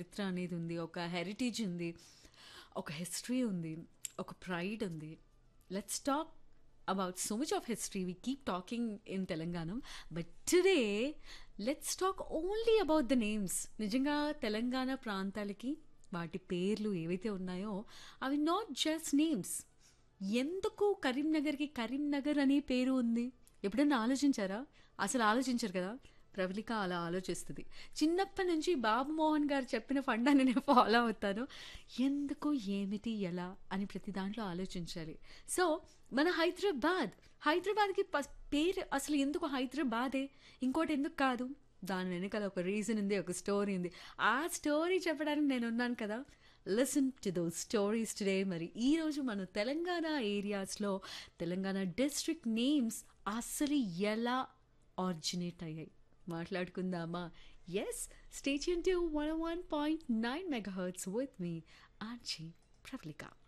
చరిత్ర అనేది ఉంది ఒక హెరిటేజ్ ఉంది ఒక హిస్టరీ ఉంది ఒక ప్రైడ్ ఉంది let's talk about so much of history we keep talking in Telangana but today let's talk only about the names నిజంగా తెలంగాణ ప్రాంతాలకి వాటి పేర్లు ఏవైతే ఉన్నాయో అవి నాట్ జస్ట్ నేమ్స్ ఎందుకు కరీంనగర్కి కరీంనగర్ అనే పేరు ఉంది ఎప్పుడైనా ఆలోచించారా అసలు ఆలోచించరు కదా ప్రవళిక అలా ఆలోచిస్తుంది చిన్నప్పటి నుంచి బాబు మోహన్ గారు చెప్పిన ఫండాన్ని నేను ఫాలో అవుతాను ఎందుకు ఏమిటి ఎలా అని ప్రతి దాంట్లో ఆలోచించాలి సో మన హైదరాబాద్ హైదరాబాద్కి ప- పేరు అసలు ఎందుకు హైదరాబాదే ఇంకోటి ఎందుకు కాదు దాని వెనకాల ఒక రీజన్ ఉంది ఒక స్టోరీ ఉంది ఆ స్టోరీ చెప్పడానికి నేను ఉన్నాను కదా listen to those stories today మరి ఈరోజు మన తెలంగాణ ఏరియాస్లో తెలంగాణ డిస్ట్రిక్ట్ నేమ్స్ అసలు ఎలా ఆరిజినేట్ అయ్యాయి మాట్లాడుకుందామా S station two one one point nine megahertz with me RJ Pravalika